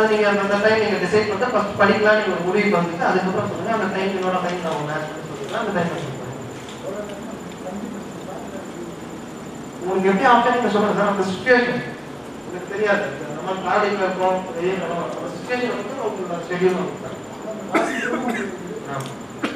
நீங்க அந்த டைம் நீங்க டிசைட் பண்ணிட்டு ஃபர்ஸ்ட் படிக்கலாம் நீங்க ஒரு முடிவுக்கு வந்துட்டு அதுக்கப்புறம் சொல்லுங்க அந்த டைம் என்னோட டைம் நான் உங்க சொல்லுங்க அந்த டைம் சொல்லுங்க உங்களுக்கு எப்படி ஆப்ஷன் நீங்க சொல்லுங்க சார் அந்த சுச்சுவேஷன் எனக்கு தெரியாது நம்ம ட்ராவலிங்ல இருக்கோம் வெளியே இருக்கோம் அந்த சுச்சுவேஷன் வந்து உங்களோட ஷெட்யூல் ஆமா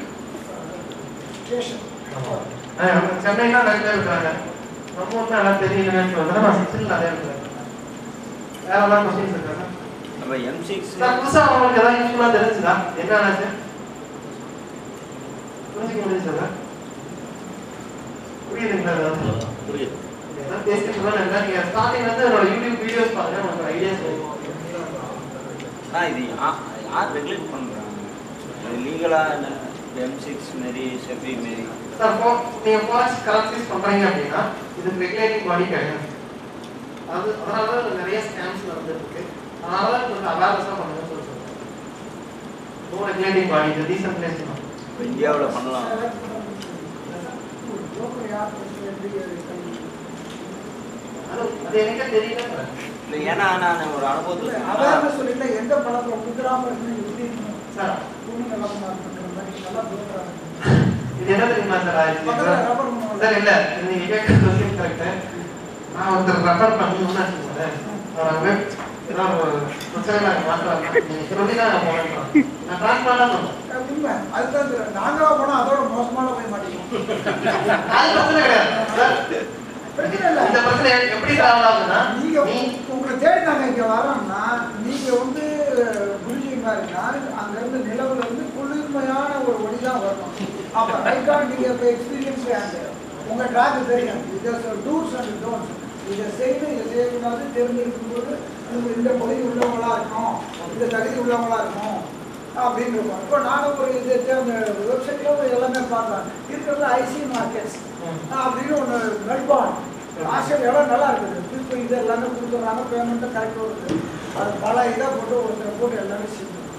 ஆமா. ஆஹ் சென்னைனா நிறைய பேர் இருக்காங்க நம்ம ஊர்ல எல்லாம் தெரியலன்னு சொல்லுங்க நான் சிக்ஸ்டில் நிறைய இருக்கிறேன் வேற ஏதாவது கொஸ்டின்ஸ் இருக்காங்க நம்ம எம் சிக்ஸ் சார் புதுசா உங்களுக்கு ஏதாவது யூஸ்ஃபுல்லா தெரிஞ்சுதா என்ன ஆச்சு புரிஞ்சுக்க முடியுது சார் புரியுதுங்களா ஏதாவது புரியுது ஏதாவது பேசிட்டு இருக்கோம் நீங்க ஸ்டார்டிங் வந்து என்னோட யூடியூப் வீடியோஸ் பாருங்க உங்களுக்கு ஐடியாஸ் வரும் ஆ இது யா- யார் ரெகுலேட் பண்ணுறாங்க லீகலா எம் சிக்ஸ் மாரி செஃபி மாரி சார் இப்போ நீங்க ஃபாரெக்ஸ் கரன்சிஸ் பண்றீங்க அப்படின்னா இது ரெகுலேட்டிங் பாடி கிடையாது அது அதனால தான் நிறைய ஸ்கேம்ஸ் நடந்துட்டு இருக்கு அதனால தான் கொஞ்சம் அவேர்னஸா பண்ணுங்க சொல்லுங்க நோ ரெகுலேட்டிங் பாடி இது டீசென்ட்ரலைசேஷன் இப்போ இந்தியாவில் பண்ணலாம் அது அது எனக்கே தெரியல இல்லை ஏன்னா நான் ஒரு அனுபவத்தில் அவேர்னஸ் சொல்லிட்டு எந்த பழக்கம் குதிராம இருக்கணும் எப்படி இருக்கணும் சார் துணி நல்லா பண்ணுற மாதிரி நல்லா சொல்றாங்க இது என்ன தெரியுமா சார் ஆயிடுச்சு பக்கத்துல ரப்பர் பண்ணுவாங்க. சார் இல்ல இது நீங்க கேட்கற கொஸ்டின் கரெக்ட் நான் ஒருத்தர் ரெஃபர் பண்ணணும்னு வச்சுக்கோங்களேன் அவரை வெப் ஏதாவது ஒரு பிரச்சனை நாங்கள் மாற்றலாம் நீங்க சொல்லி தான் நான் போனேன் நான் ட்ரான்ஸ்பர் தான் சொன்னேன் அது உண்மை அதுதான் சொல்றேன். நாங்களா போனா அதோட மோசமான போய் மாட்டேங்குவோம் அது பிரச்சனை கிடையாது சார் பிரச்சனை இல்லை இந்த பிரச்சனை எப்படி சால்வ் ஆகுதுன்னா நீங்க நீ உங்களை தேடி நாங்க இங்க வரோம்னா நீங்க வந்து குருஜி மாதிரினா அங்க இருந்து நிலவுல இருந்து குளிர்மையான ஒரு ஒளி தான் வரணும் அப்ப ரைட்டா நீங்க இப்ப எக்ஸ்பீரியன்ஸ் அந்த உங்க ட்ராக் தெரியும் இது டூர்ஸ் அண்ட் டோன்ஸ் இதை செய்து இதை செய்யக்கூடாது தெரிஞ்சிருக்கும் போது நீங்க இந்த பகுதி உள்ளவங்களா இருக்கணும் இந்த தகுதி உள்ளவங்களா இருக்கணும் அப்படின்னு இருக்கும் இப்போ நானும் ஒரு இது வெப்சைட்ல எல்லாமே பார்த்தேன் இருக்கிறது ஐசி மார்க்கெட்ஸ் அப்படின்னு ஒன்று மெல்பார்ன் ஆசிரியர் எவ்வளோ நல்லா இருக்குது திருப்பி இது எல்லாமே கொடுத்துட்றாங்க பேமெண்ட்டும் கரெக்டாக வருது அது பல இதாக போட்டு ஒருத்தர் போட்டு எல்லாமே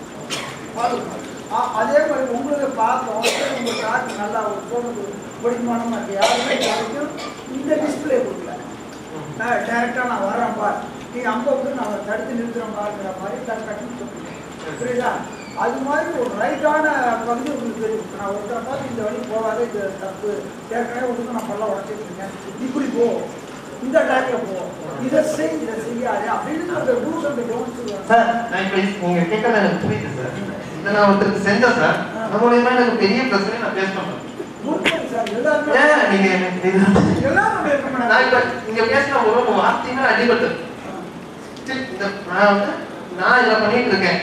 செஞ்சு அதே மாதிரி உங்களுக்கு பார்த்தோம் சரி, உங்க ட்ராக் நல்லா ஒரு போனது பிடிக்குமானமா இருக்கு யாருமே யாருக்கும் இந்த டிஸ்பிளே கொடுக்கல நான் டேரெக்டாக நான் வரேன் பார் நீ அங்கே வந்து நான் தடுத்து நிறுத்துறேன் பாருங்கிற மாதிரி டக்கு டக்குன்னு சொல்லுங்க புரியுதா அது மாதிரி ஒரு ரைட்டான பகுதி உங்களுக்கு தெரியும் நான் ஒருத்தரை பார்த்து இந்த வழி போகாத இது தப்பு ஏற்கனவே வந்து நான் பல்ல உடச்சிருக்கேன் இப்படி போ இந்த ட்ராக்ல போ இதை செய் இதை செய்யாதே அப்படின்னு அந்த ரூல்ஸ் அண்ட் டோன்ஸ் சார் நான் இப்ப நீங்க கேட்கறது எனக்கு புரியுது சார் இதை நான் ஒருத்தருக்கு செஞ்சேன் சார் அது மூலியமா எனக்கு பெரிய பிரச்சனை நான் ஃபேஸ் பண்றேன் உண்மை சார் எல்லாருமே ஏன் நீங்க எனக்கு இது- எல்லாரும் இருக்க நான் மாட்டாங்க இப்ப நீங்க பேசின ஒரு ஒரு வார்த்தையுமே அடிபட்டு சரி, இந்த நான் வந்து நான் இதை பண்ணிட்டு இருக்கேன்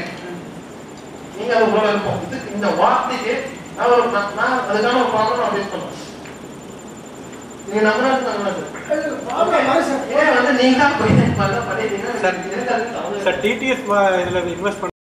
நீங்க அது உங்களோட இருக்கும் இது இந்த வார்த்தைக்கு நான் ஒரு நான் நான் அதுக்கான ஒரு ப்ராப்ளம் நான் ஃபேஸ் பண்ணுவேன் நீங்க நம்புறது நம்புறது ப்ராப்ளம் மாதிரி சார் ஏன் வந்து நீங்க தான் போய் பண்ணிட்டீங்கன்னா சார். எனக்கு எதுக்கு அதுக்கு சார் டிடிஎஸ் இதில் இன்வெஸ்ட்